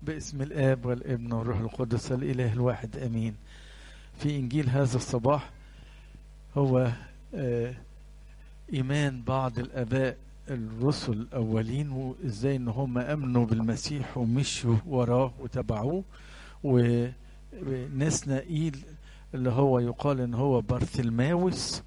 باسم الآب والابن والروح القدس الإله الواحد أمين في إنجيل هذا الصباح هو آه، إيمان بعض الآباء الرسل الأولين وإزاي إن هم أمنوا بالمسيح ومشوا وراه وتبعوه وناس نائيل اللي هو يقال إن هو بارثلماوس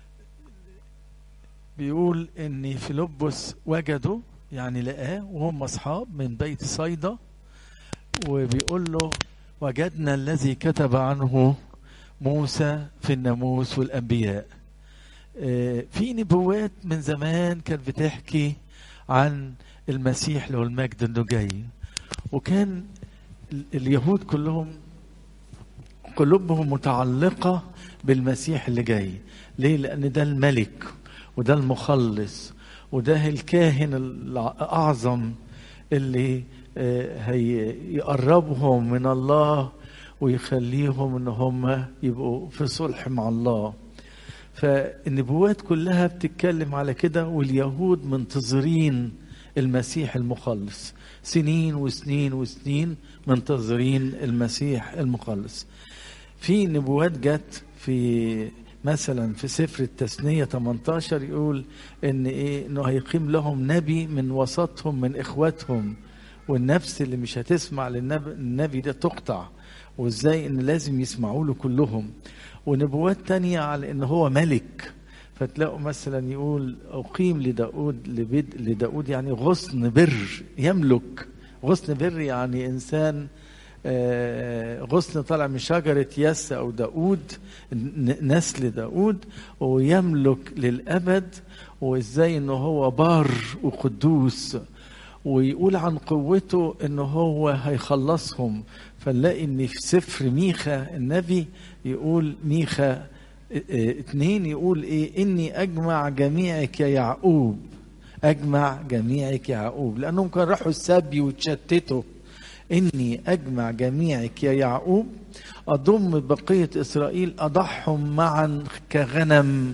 بيقول إن فيلبس وجده يعني لقاه وهم أصحاب من بيت صيدا وبيقول له وجدنا الذي كتب عنه موسى في الناموس والأنبياء آه، في نبوات من زمان كانت بتحكي عن المسيح له المجد انه جاي وكان ال- اليهود كلهم قلوبهم متعلقة بالمسيح اللي جاي ليه لأن ده الملك وده المخلص وده الكاهن الأعظم اللي آه، هيقربهم من الله ويخليهم ان هم يبقوا في صلح مع الله فالنبوات كلها بتتكلم على كده واليهود منتظرين المسيح المخلص سنين وسنين وسنين منتظرين المسيح المخلص في نبوات جت في مثلا في سفر التثنية 18 يقول ان ايه انه هيقيم لهم نبي من وسطهم من اخواتهم والنفس اللي مش هتسمع للنبي النبي ده تقطع وازاي ان لازم يسمعوا له كلهم ونبوات تانية على ان هو ملك فتلاقوا مثلا يقول اقيم لداود لبيد لداود يعني غصن بر يملك غصن بر يعني انسان آه، غصن طالع من شجرة يس أو داود ن- نسل داود ويملك للأبد وإزاي إنه هو بار وقدوس ويقول عن قوته إنه هو هيخلصهم فنلاقي إن في سفر ميخا النبي يقول ميخا اه، اه، اتنين يقول إيه إني أجمع جميعك يا يعقوب أجمع جميعك يا يعقوب لأنهم كانوا راحوا السبي وتشتتوا إني أجمع جميعك يا يعقوب أضم بقية إسرائيل أضعهم معا كغنم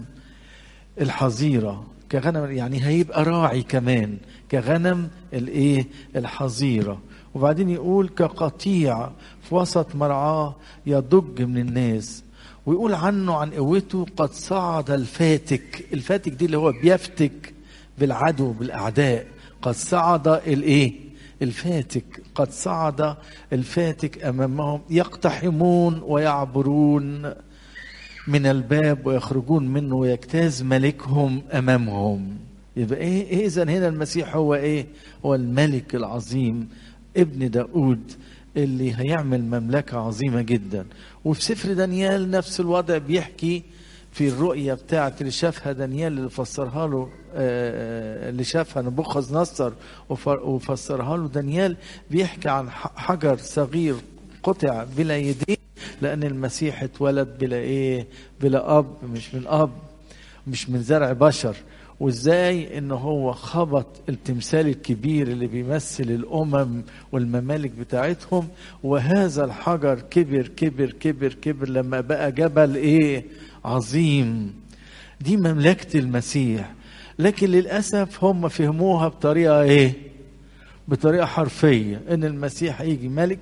الحظيرة كغنم يعني هيبقى راعي كمان كغنم الايه الحظيرة وبعدين يقول كقطيع في وسط مرعاه يضج من الناس ويقول عنه عن قوته قد صعد الفاتك الفاتك دي اللي هو بيفتك بالعدو بالاعداء قد صعد الايه الفاتك قد صعد الفاتك امامهم يقتحمون ويعبرون من الباب ويخرجون منه ويجتاز ملكهم امامهم يبقى ايه إيه اذا هنا المسيح هو ايه هو الملك العظيم ابن داود اللي هيعمل مملكة عظيمة جدا وفي سفر دانيال نفس الوضع بيحكي في الرؤية بتاعت اللي شافها دانيال اللي فسرها له آه، اللي شافها نبوخذ نصر وف- وفسرها له دانيال بيحكي عن ح- حجر صغير قطع بلا يدين لأن المسيح اتولد بلا إيه بلا أب مش من أب مش من زرع بشر وازاي ان هو خبط التمثال الكبير اللي بيمثل الامم والممالك بتاعتهم وهذا الحجر كبر كبر كبر كبر لما بقى جبل ايه عظيم دي مملكة المسيح لكن للأسف هم فهموها بطريقة ايه بطريقة حرفية ان المسيح يجي ملك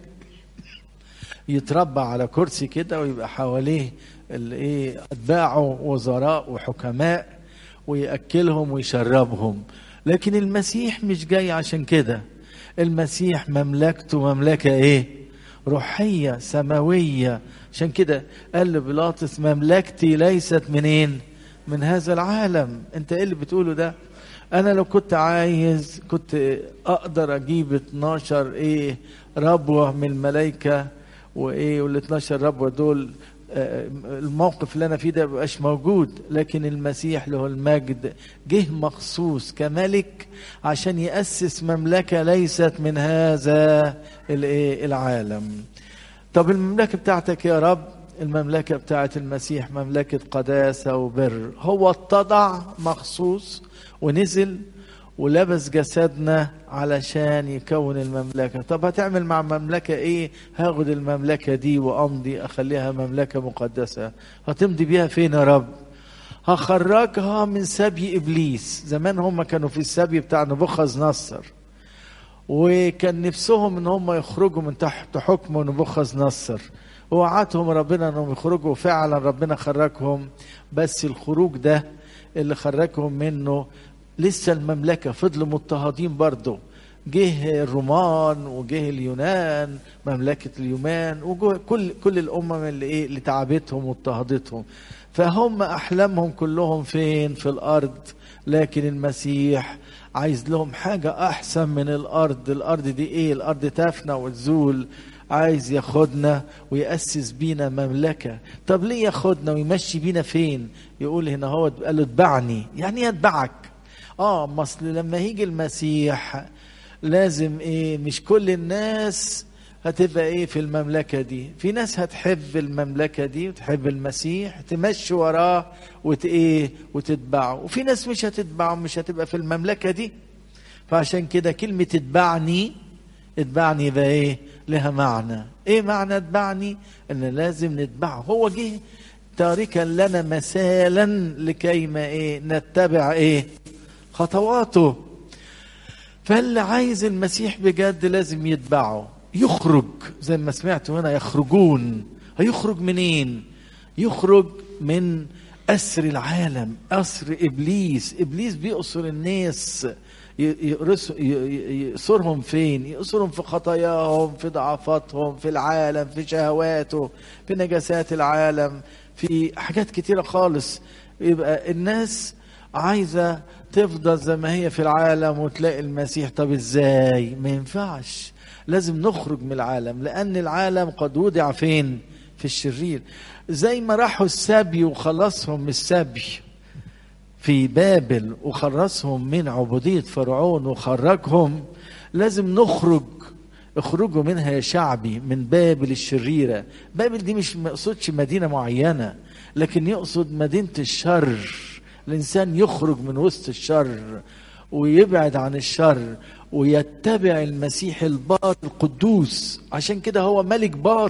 يتربى على كرسي كده ويبقى حواليه الايه اتباعه وزراء وحكماء وياكلهم ويشربهم لكن المسيح مش جاي عشان كده المسيح مملكته مملكه ايه روحيه سماويه عشان كده قال لبيلاطس مملكتي ليست منين من هذا العالم انت ايه اللي بتقوله ده انا لو كنت عايز كنت اقدر اجيب 12 ايه ربوه من الملائكه وايه وال 12 ربوه دول آه، الموقف اللي انا فيه ده مبقاش موجود لكن المسيح له المجد جه مخصوص كملك عشان يأسس مملكة ليست من هذا الايه العالم طب المملكة بتاعتك يا رب المملكة بتاعت المسيح مملكة قداسة وبر هو اتضع مخصوص ونزل ولبس جسدنا علشان يكون المملكة طب هتعمل مع مملكة ايه هاخد المملكة دي وامضي اخليها مملكة مقدسة هتمضي بيها فين يا رب هخرجها من سبي ابليس زمان هم كانوا في السبي بتاع نبوخذ نصر وكان نفسهم ان هم يخرجوا من تحت حكم نبوخذ نصر ووعدهم ربنا انهم يخرجوا فعلا ربنا خرجهم بس الخروج ده اللي خرجهم منه لسه المملكه فضلوا مضطهدين برضه جه الرومان وجه اليونان مملكه اليونان وكل كل الامم اللي ايه اللي تعبتهم واضطهدتهم فهم احلامهم كلهم فين في الارض لكن المسيح عايز لهم حاجه احسن من الارض الارض دي ايه الارض تفنى وتزول عايز ياخدنا ويأسس بينا مملكة طب ليه ياخدنا ويمشي بينا فين يقول هنا هو قال له اتبعني يعني ايه اتبعك اه ما اصل لما يجي المسيح لازم ايه مش كل الناس هتبقى ايه في المملكة دي في ناس هتحب المملكة دي وتحب المسيح تمشي وراه وت ايه وتتبعه وفي ناس مش هتتبعه مش هتبقى في المملكة دي فعشان كده كلمة اتبعني اتبعني يبقى ايه لها معنى ايه معنى اتبعني ان لازم نتبعه هو جه تاركا لنا مثالا لكي ما ايه نتبع ايه خطواته فاللي عايز المسيح بجد لازم يتبعه يخرج زي ما سمعتوا هنا يخرجون هيخرج منين يخرج من أسر العالم أسر إبليس إبليس بيأسر الناس يأسرهم فين يأسرهم في خطاياهم في ضعفاتهم في العالم في شهواته في نجاسات العالم في حاجات كتيرة خالص يبقى الناس عايزة تفضل زي ما هي في العالم وتلاقي المسيح طب ازاي ما ينفعش لازم نخرج من العالم لأن العالم قد وضع فين في الشرير زي ما راحوا السبي وخلصهم من السبي في بابل وخلصهم من عبودية فرعون وخرجهم لازم نخرج اخرجوا منها يا شعبي من بابل الشريرة بابل دي مش مقصودش مدينة معينة لكن يقصد مدينة الشر الإنسان يخرج من وسط الشر ويبعد عن الشر ويتبع المسيح البار القدوس عشان كده هو ملك بار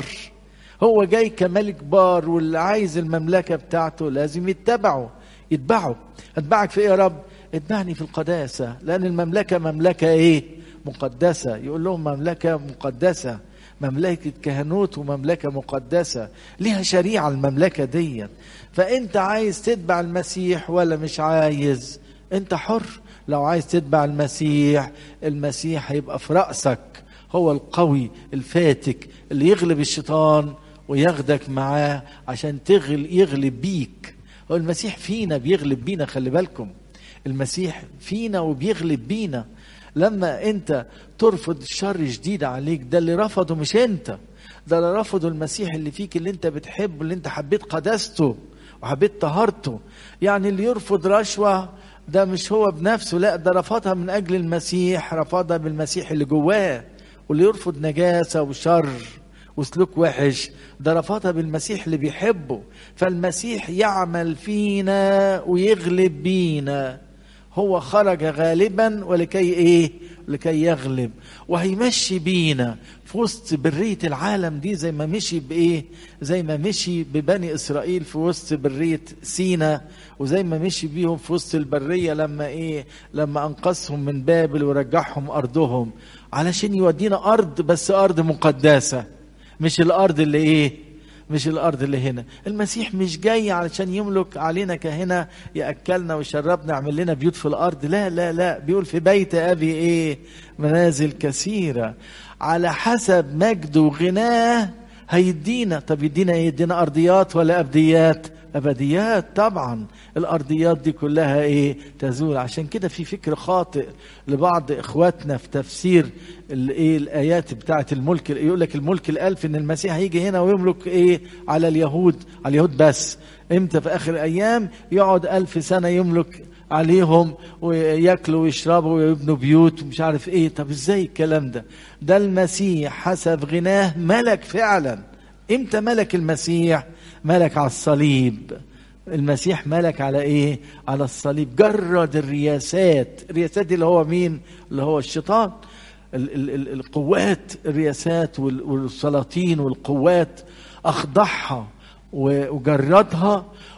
هو جاي كملك بار واللي عايز المملكة بتاعته لازم يتبعه يتبعه اتبعك في ايه يا رب اتبعني في القداسة لأن المملكة مملكة ايه مقدسة يقول لهم مملكة مقدسة مملكة كهنوت ومملكة مقدسة ليها شريعة المملكة دي فأنت عايز تتبع المسيح ولا مش عايز أنت حر لو عايز تتبع المسيح المسيح هيبقى في رأسك هو القوي الفاتك اللي يغلب الشيطان وياخدك معاه عشان تغل يغلب بيك هو المسيح فينا بيغلب بينا خلي بالكم المسيح فينا وبيغلب بينا لما انت ترفض الشر جديد عليك ده اللي رفضه مش انت ده اللي رفضه المسيح اللي فيك اللي انت بتحبه اللي انت حبيت قداسته وحبيت طهارته يعني اللي يرفض رشوة ده مش هو بنفسه لا ده رفضها من أجل المسيح رفضها بالمسيح اللي جواه واللي يرفض نجاسة وشر وسلوك وحش ده رفضها بالمسيح اللي بيحبه فالمسيح يعمل فينا ويغلب بينا هو خرج غالبا ولكي ايه لكي يغلب وهيمشي بينا في وسط برية العالم دي زي ما مشي بإيه زي ما مشي ببني إسرائيل في وسط برية سينا وزي ما مشي بيهم في وسط البرية لما إيه لما أنقذهم من بابل ورجعهم أرضهم علشان يودينا أرض بس أرض مقدسة مش الأرض اللي إيه مش الارض اللي هنا المسيح مش جاي علشان يملك علينا كهنا ياكلنا ويشربنا يعمل لنا بيوت في الارض لا لا لا بيقول في بيت ابي ايه منازل كثيره على حسب مجده وغناه هيدينا طب يدينا ايه يدينا ارضيات ولا ابديات ابديات طبعا الارضيات دي كلها ايه تزول عشان كده في فكر خاطئ لبعض اخواتنا في تفسير الايه الايات بتاعه الملك يقول لك الملك الالف ان المسيح هيجي هنا ويملك ايه على اليهود على اليهود بس امتى في اخر الايام يقعد ألف سنه يملك عليهم وياكلوا ويشربوا ويبنوا بيوت ومش عارف ايه طب ازاي الكلام ده ده المسيح حسب غناه ملك فعلا امتى ملك المسيح ملك على الصليب المسيح ملك على ايه على الصليب جرد الرياسات الرياسات دي اللي هو مين اللي هو الشيطان ال ال ال القوات الرياسات والسلاطين والقوات اخضعها وجردها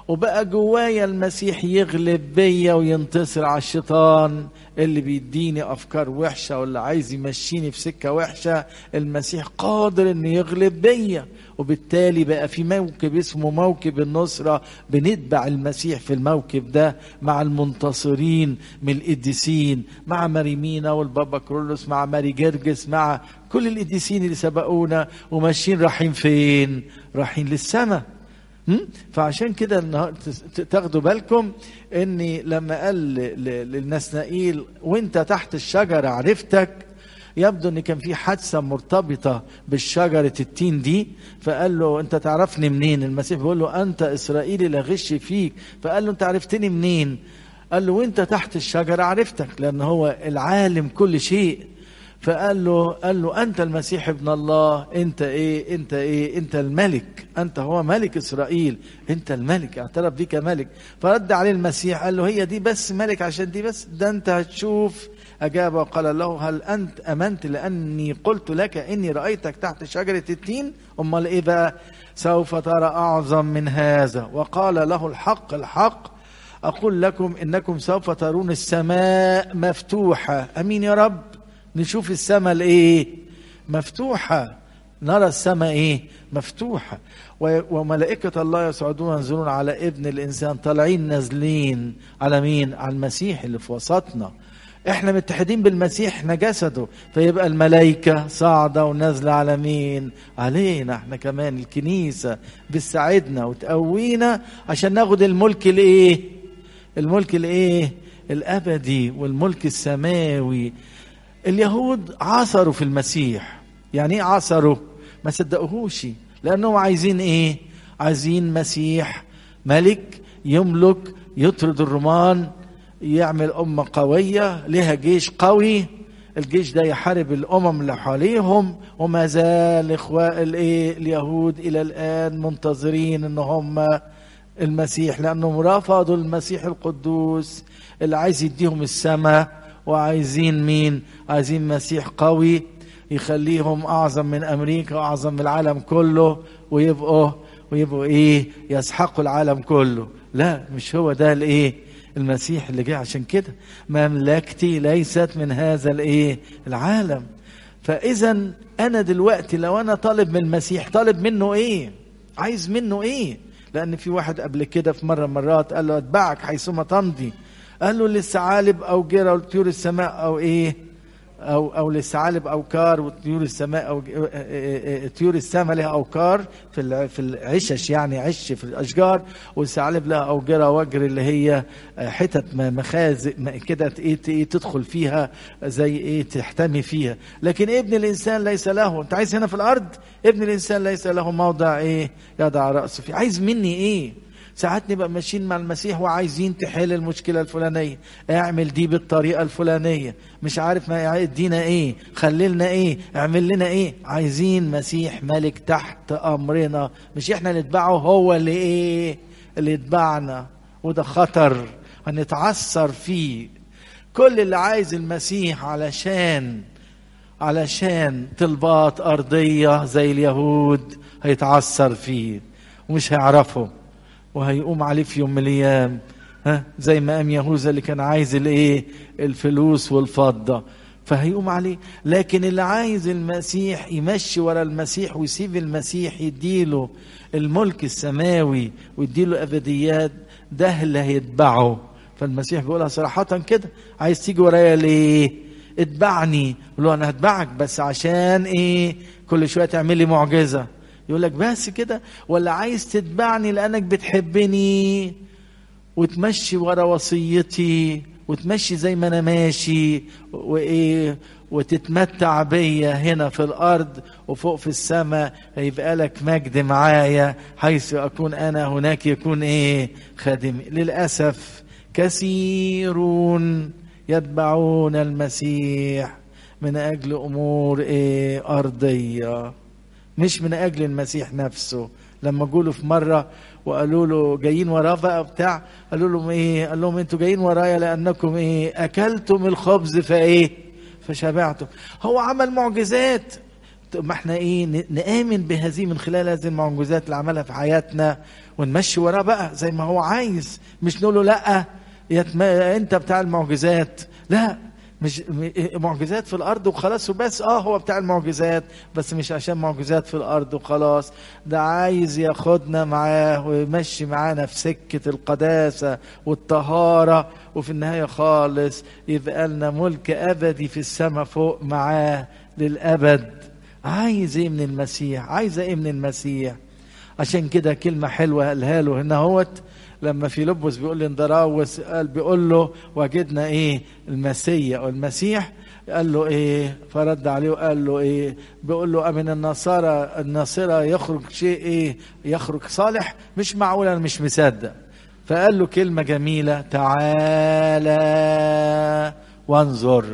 وبقى جوايا المسيح يغلب بيا وينتصر على الشيطان اللي بيديني افكار وحشه واللي عايز يمشيني في سكه وحشه المسيح قادر انه يغلب بيا وبالتالي بقى في موكب اسمه موكب النصره بنتبع المسيح في الموكب ده مع المنتصرين من القديسين مع ماريمينا والبابا كرولوس مع ماري جرجس مع كل القديسين اللي سبقونا وماشيين رايحين فين؟ رايحين للسماء فعشان كده تاخدوا بالكم اني لما قال للنسنائيل وانت تحت الشجره عرفتك يبدو ان كان في حادثه مرتبطه بالشجره التين دي فقال له انت تعرفني منين المسيح بيقول له انت اسرائيلي لا غش فيك فقال له انت عرفتني منين قال له وانت تحت الشجره عرفتك لان هو العالم كل شيء فقال له قال له انت المسيح ابن الله انت ايه انت ايه انت الملك انت هو ملك اسرائيل انت الملك اعترف بيك ملك فرد عليه المسيح قال له هي دي بس ملك عشان دي بس ده انت هتشوف اجاب وقال له هل انت امنت لاني قلت لك اني رايتك تحت شجره التين امال ايه بقى سوف ترى اعظم من هذا وقال له الحق الحق اقول لكم انكم سوف ترون السماء مفتوحه امين يا رب نشوف السماء الايه مفتوحه نرى السماء ايه مفتوحه وملائكه الله يصعدون ينزلون على ابن الانسان طالعين نازلين على مين على المسيح اللي في وسطنا احنا متحدين بالمسيح احنا جسده فيبقى الملائكه صاعده ونازله على مين علينا احنا كمان الكنيسه بتساعدنا وتقوينا عشان ناخد الملك الايه الملك الايه الابدي والملك السماوي اليهود عثروا في المسيح يعني ايه عثروا ما صدقوهوش لانهم عايزين ايه عايزين مسيح ملك يملك يطرد الرومان يعمل أمة قوية لها جيش قوي الجيش ده يحارب الأمم اللي حواليهم وما زال إخوة الإيه اليهود إلى الآن منتظرين إن هم المسيح لأنهم رفضوا المسيح القدوس اللي عايز يديهم السماء وعايزين مين عايزين مسيح قوي يخليهم أعظم من أمريكا وأعظم من العالم كله ويبقوا ويبقوا إيه يسحقوا العالم كله لا مش هو ده الإيه المسيح اللي جه عشان كده مملكتي ليست من هذا الايه العالم فاذا انا دلوقتي لو انا طالب من المسيح طالب منه ايه عايز منه ايه لان في واحد قبل كده في مره مرات قال له اتبعك حيثما تمضي قال له للثعالب او جرى وطيور السماء او ايه او او للثعالب اوكار وطيور السماء او طيور السماء لها اوكار في في العشش يعني عش في الاشجار والثعالب لها اوجره وجر اللي هي حتت مخازق كده ايه تدخل فيها زي ايه تحتمي فيها لكن ابن الانسان ليس له انت عايز هنا في الارض ابن الانسان ليس له موضع ايه يضع راسه فيه عايز مني ايه ساعات نبقى ماشيين مع المسيح وعايزين تحل المشكله الفلانيه اعمل دي بالطريقه الفلانيه مش عارف ما ادينا ايه خللنا ايه اعمل لنا ايه عايزين مسيح ملك تحت امرنا مش احنا نتبعه هو اللي ايه اللي يتبعنا وده خطر هنتعثر فيه كل اللي عايز المسيح علشان علشان طلبات ارضيه زي اليهود هيتعثر فيه ومش هيعرفه وهيقوم عليه في يوم من الايام ها زي ما قام يهوذا اللي كان عايز الايه الفلوس والفضه فهيقوم عليه لكن اللي عايز المسيح يمشي ورا المسيح ويسيب المسيح يديله الملك السماوي ويديله ابديات ده اللي هيتبعه فالمسيح بيقولها صراحة كده عايز تيجي ورايا ليه؟ اتبعني يقول له انا هتبعك بس عشان ايه؟ كل شويه تعمل لي معجزه يقول لك بس كده ولا عايز تتبعني لانك بتحبني وتمشي ورا وصيتي وتمشي زي ما انا ماشي وايه وتتمتع بيا هنا في الارض وفوق في السماء هيبقى لك مجد معايا حيث اكون انا هناك يكون ايه خادمي للاسف كثيرون يتبعون المسيح من اجل امور ايه ارضيه مش من اجل المسيح نفسه لما جوله في مره وقالوا له جايين وراه بقى بتاع قالوا لهم ايه قال لهم انتوا جايين ورايا لانكم ايه اكلتم الخبز فايه فشبعتم هو عمل معجزات ما احنا ايه نآمن بهذه من خلال هذه المعجزات اللي عملها في حياتنا ونمشي وراه بقى زي ما هو عايز مش نقول له لا يتم... انت بتاع المعجزات لا مش معجزات في الارض وخلاص وبس اه هو بتاع المعجزات بس مش عشان معجزات في الارض وخلاص ده عايز ياخدنا معاه ويمشي معانا في سكه القداسه والطهاره وفي النهايه خالص يبقى لنا ملك ابدي في السماء فوق معاه للابد عايز ايه من المسيح عايز ايه من المسيح عشان كده كلمه حلوه قالها له هنا هوت لما فيلبس بيقول لاندراوس قال بيقول له وجدنا ايه المسيا والمسيح قال له ايه فرد عليه وقال له ايه بيقول له امن النصارى الناصرة يخرج شيء ايه يخرج صالح مش معقول انا مش مصدق فقال له كلمة جميلة تعالى وانظر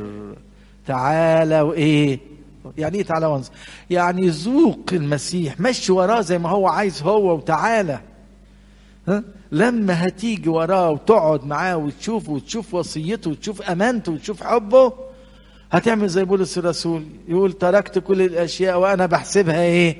تعالى وايه يعني ايه تعالى وانظر يعني ذوق المسيح مشي وراه زي ما هو عايز هو وتعالى ها لما هتيجي وراه وتقعد معاه وتشوفه وتشوف وصيته وتشوف امانته وتشوف حبه هتعمل زي بولس الرسول يقول تركت كل الاشياء وانا بحسبها ايه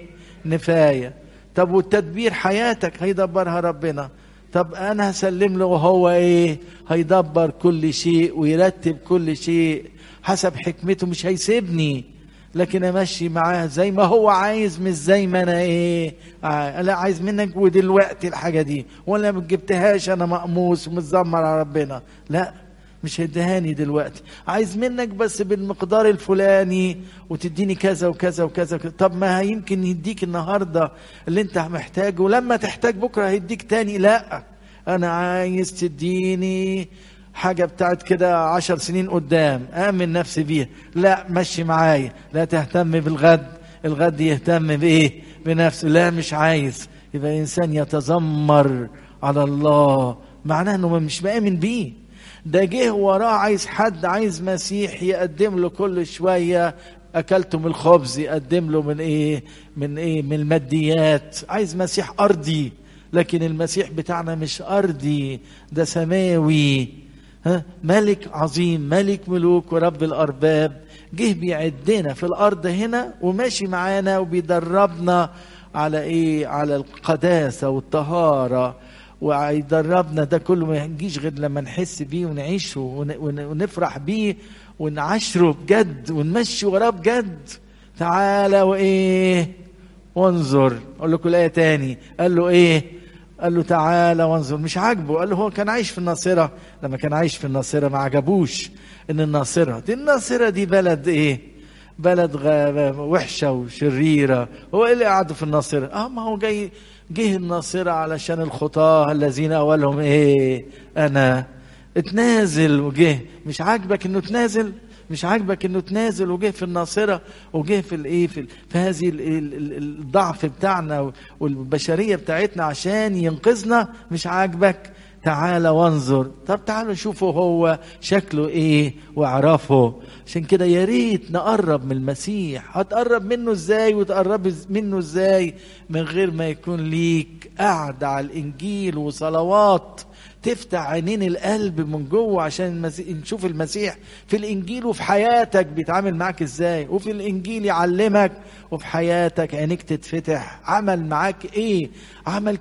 نفايه طب والتدبير حياتك هيدبرها ربنا طب انا هسلم له وهو ايه هيدبر كل شيء ويرتب كل شيء حسب حكمته مش هيسيبني لكن امشي معاه زي ما هو عايز مش زي ما انا ايه آه لا عايز منك ودلوقتي الحاجه دي ولا ما جبتهاش انا مقموس ومتذمر على ربنا لا مش هيدهاني دلوقتي عايز منك بس بالمقدار الفلاني وتديني كذا وكذا وكذا, وكذا. طب ما يمكن يديك النهارده اللي انت محتاجه ولما تحتاج بكره هيديك تاني لا انا عايز تديني حاجة بتاعت كده عشر سنين قدام آمن نفسي بيها لا مشي معايا لا تهتم بالغد الغد يهتم بإيه بنفسه لا مش عايز يبقى إنسان يتذمر على الله معناه أنه مش مآمن بيه ده جه وراه عايز حد عايز مسيح يقدم له كل شوية أكلته من الخبز يقدم له من إيه من إيه من الماديات عايز مسيح أرضي لكن المسيح بتاعنا مش أرضي ده سماوي ها ملك عظيم ملك ملوك ورب الأرباب جه بيعدنا في الأرض هنا وماشي معانا وبيدربنا على إيه على القداسة والطهارة ويدربنا ده كله ما يجيش غير لما نحس بيه ونعيشه ونفرح بيه ونعشره بجد ونمشي وراه بجد تعالى وايه وانظر اقول لكم الايه تاني قال له ايه قال له تعالى وانظر مش عاجبه قال له هو كان عايش في الناصرة لما كان عايش في الناصرة ما عجبوش ان الناصرة دي الناصرة دي بلد ايه بلد وحشة وشريرة هو ايه اللي قعدوا في الناصرة اه ما هو جاي جه الناصرة علشان الخطاة الذين اولهم ايه انا اتنازل وجه مش عاجبك انه تنازل مش عاجبك انه تنازل وجه في الناصره وجه في الايه في, في هذه ال ال الضعف بتاعنا والبشريه بتاعتنا عشان ينقذنا مش عاجبك تعالى وانظر طب تعالوا شوفوا هو شكله ايه واعرفه عشان كده يا ريت نقرب من المسيح هتقرب منه ازاي وتقرب منه ازاي من غير ما يكون ليك قاعده على الانجيل وصلوات تفتح عينين القلب من جوه عشان المسيح نشوف المسيح في الانجيل وفي حياتك بيتعامل معاك ازاي وفي الانجيل يعلمك وفي حياتك عينيك تتفتح عمل معاك ايه عمل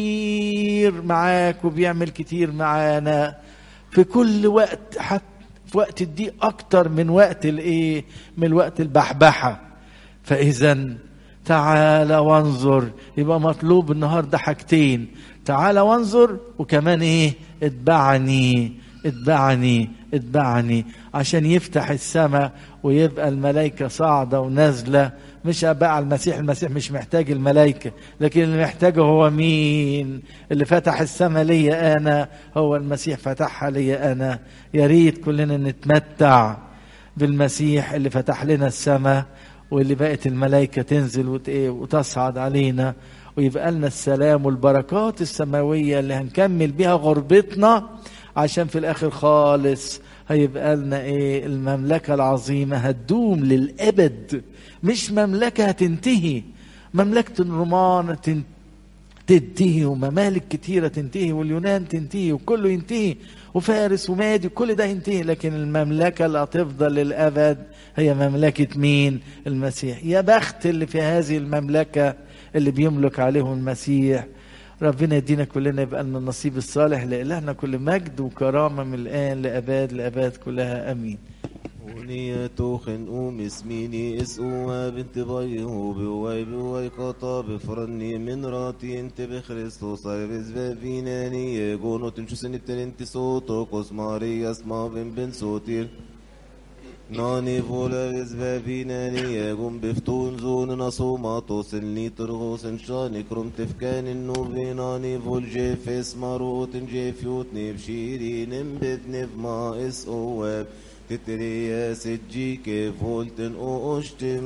كتير معاك وبيعمل كتير معانا في كل وقت حتى في وقت الضيق اكتر من وقت الايه من وقت البحبحه فاذا تعال وانظر يبقى مطلوب النهارده حاجتين تعال وانظر وكمان ايه اتبعني اتبعني اتبعني عشان يفتح السماء ويبقى الملائكه صاعده ونازله مش بقى على المسيح المسيح مش محتاج الملائكه لكن اللي محتاجه هو مين اللي فتح السماء ليا انا هو المسيح فتحها ليا انا يا ريت كلنا نتمتع بالمسيح اللي فتح لنا السماء واللي بقت الملائكه تنزل وتصعد علينا ويبقى لنا السلام والبركات السماوية اللي هنكمل بيها غربتنا عشان في الآخر خالص هيبقى لنا إيه المملكة العظيمة هتدوم للأبد مش مملكة هتنتهي مملكة الرومان تنتهي وممالك كتيرة تنتهي واليونان تنتهي وكله ينتهي وفارس ومادي كل ده ينتهي لكن المملكة اللي هتفضل للأبد هي مملكة مين المسيح يا بخت اللي في هذه المملكة اللي بيملك عليهم المسيح ربنا يدينا كلنا يبقى لنا النصيب الصالح لإلهنا كل مجد وكرامة من الآن لأباد لأباد كلها أمين ونيتو خنقوم اسميني اسقوا بنت بايه بواي بواي قطا بفرني من راتي انت بخريستوس ايرز بابيناني جونو تنشو سنتين انت صوتو كوس ماريا اسما بن بن صوتير ناني فولا رز بابيناني يقوم بفتون زون نصوما توصلني ترغوس انشاني كرم تفكان النوبي ناني فول جيفس ماروت جيفيوتني بشيري نمبذني بما اس اواب تتريا سجيك فولتن اوشتم